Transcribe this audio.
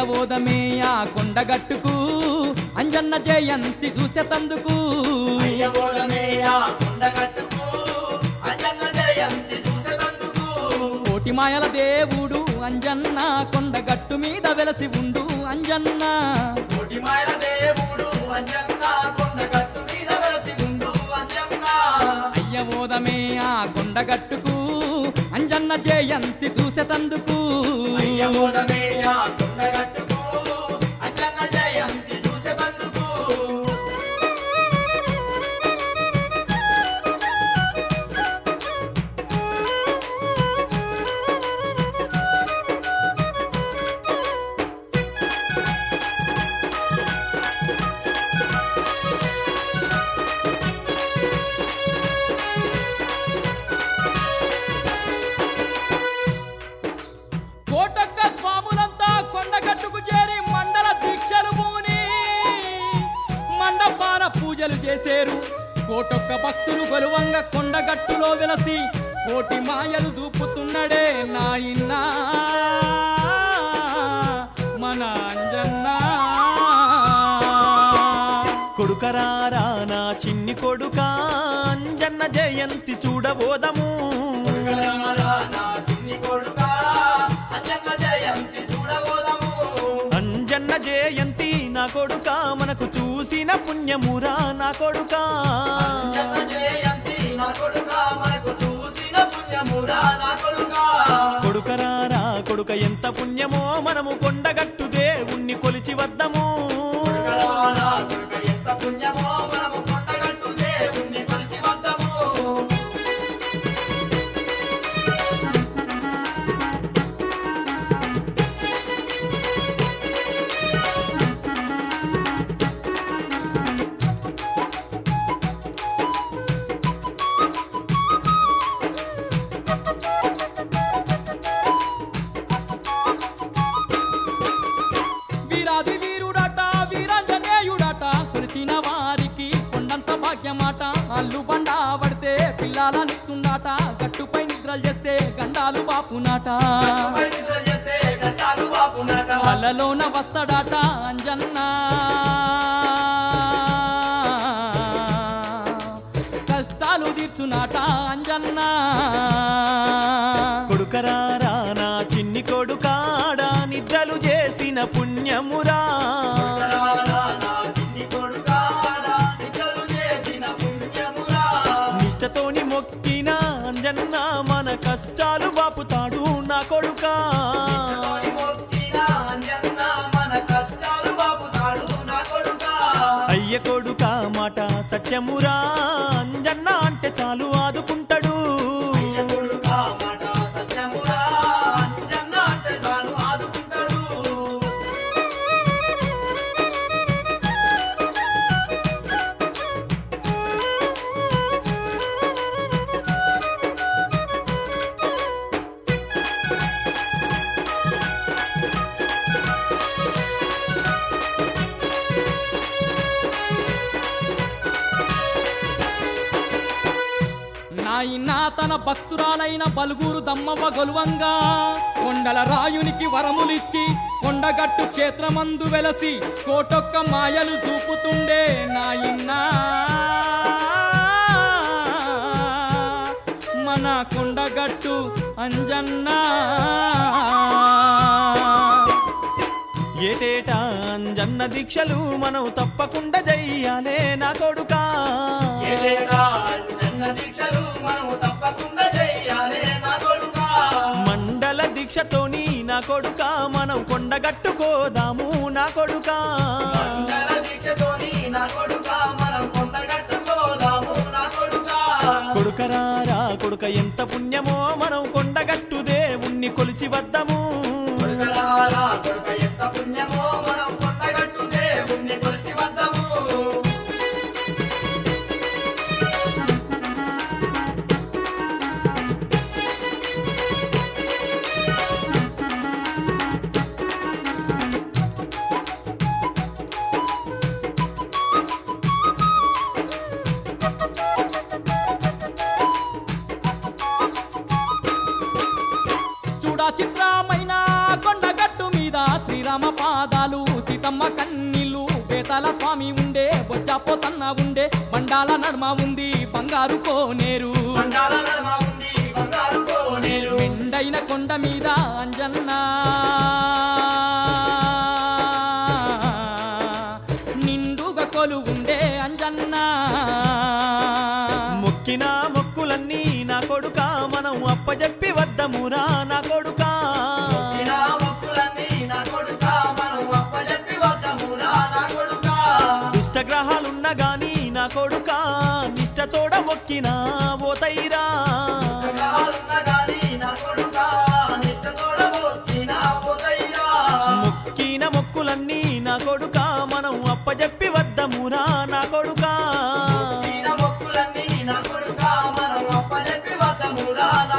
అయ్యవోదమే ఆ కొండగట్టుకు అంజన్న జయంతి చూసేతందుకు అయ్యబోధమే ఆ కొండగట్టుకు అంజన్న జయంతి చూసేటందుకు కోటి మాయల దేవుడు అంజన్న కొండగట్టు మీద వెలసి ఉండు అంజన్న కోటి మాయల దేవుడు అంజన్న కొండగట్టు మీద వెలసి ఉండు అంజన్న అయ్యవోదమే ఆ కొండగట్టుకు అంజన్న జయంతి చూసేతందుకు అయ్యబోధమే ఆ కొండగట్టుకు అంజన్న జయంతి చూసేటందుకు కోటక్క స్వాములంతా కొండగట్టుకు చేరి మండల దీక్షలు పూని మండపాన పూజలు చేసేరు కోటొక్క భక్తులు గొలువంగ కొండగట్టులో వెలసి కోటి మాయలు చూపుతున్నడే నాయన్నా మన అంజన్నా కొడుకరారా నా చిన్ని కొడుక అంజన్న జయంతి చూడబోదము కొడుకరారా నా చిన్ని కొడుకా, అంజన్న జయంతి చూడబోదము. అంజన్న జయంతి నా కొడుక మనకు చూసిన పుణ్యమురా నా కొడుక అంజన్న జయంతి నా కొడుకా, మనకు చూసిన పుణ్యమురా నా కొడుకా. కొడుకరారా కొడుక ఎంత పుణ్యమో మనము కొండగట్టు దేవుణ్ణి కొలిచి వద్దము కొడుకరారా, కొడుక ఎంత పుణ్యమో మనము కొండగట్టు దేవుణ్ణి కొలిచి వద్దము. వీరాది వీరుడట వీరాంజనేయుడట కొలిచిన వారికి కొండంత భాగ్యమాట అల్లు బండ పడితే పిల్లాల నిత్తుండాట గట్టుపై నిద్రలు చేస్తే గండాలు బాపునాట పై నిద్ర చేస్తే గంటాలు బాపునట. కళ్ళలోన వస్తాడాట అంజన్న కష్టాలు తీర్చునాట అంజన్న కొడుకరారా నా చిన్ని కొడుకాడా నిద్రలు చేసిన పుణ్యమురా కొడుకరారా, నా చిన్ని కొడుకా, నా నిద్రలు చేసిన పుణ్యమురా. నిష్టతోని మొక్కిన అంజన్న మన కష్టాలు బాపుతాడు నా కొడుకా తోని మొక్కిన అంజన్న మన కష్టాలు బాపుతాడు నా కొడుకా. అయ్య కొడుక మాట సత్యమురా అంజన్న అంటే చాలు ఆదుకుంటాడు అయ్య కొడుకా మాట సత్యమురా, అంజన్న అంటే చాలు ఆదుకుంటాడు. నాయన తన భక్తురాలైన బలుగురు దమ్మవ్వ గొలువంగా కొండల రాయునికి వరములిచ్చి కొండగట్టు క్షేత్రమందు వెలసి కోటొక్క మాయలు చూపుతుండే నాయన్న మన కొండగట్టు అంజన్నా ఏటేటా అంజన్న దీక్షలు మనం తప్పకుండా చెయ్యాలే నా కొడుకా ఏదేనా అంజన్న దీక్షలు మనము తప్పకుండా చెయ్యాలే నా కొడుకా. మండల దీక్షతోని నా కొడుక మనం కొండగట్టుకోదాము నా కొడుకా మంగళ దీక్షతోని నా కొడుకా, మనం కొండగట్టుకోదాము నా కొడుకా. కొడుకరారా కొడుక ఎంత పుణ్యమో మనం కొండగట్టు దేవుణ్ణి కొలిచి వద్దము కొడుకరారా, కొడుక ఎంత పుణ్యమో మనం కొండగట్టు దేవుణ్ణి కొలిచి వద్దము. చూడా చిత్రమైన కొండగట్టు మీద శ్రీ బతుకమ్మ కన్నీళ్ళు బేతాల స్వామి ఉండే బొచ్చాపోతన్న ఉండే బండాల నడుమ ఉంది బంగారు కోనేరు మండాల నడుమ ఉంది బంగారు కోనేరు మెండైన కొండ మీద అంజన్న నిండుగా కొలు ఉండే అంజన్న మొక్కిన మొక్కులన్నీ నా కొడుక మనం అప్పజెప్పి వద్దమురా నా కొడుకా ఇలా మొక్కులన్నీ నా కొడుకా మనం అప్పచెప్పి వద్దమురా నా కొడుకా దుష్టగ్రహాలున్న గాని నా కొడుక నిష్టతోడ మొక్కిన ఓతైరా గ్రహాలున్న గాని నా కొడుకా నిష్టతోడ మొక్కిన పోతయ్యా మొక్కిన మొక్కులన్నీ నా కొడుక మనం అప్పజెప్పి వద్దమురా నా కొడుకా ఈయన మొక్కులన్నీ నా కొడుకా మనం అప్పచెప్పి వద్దమురా నా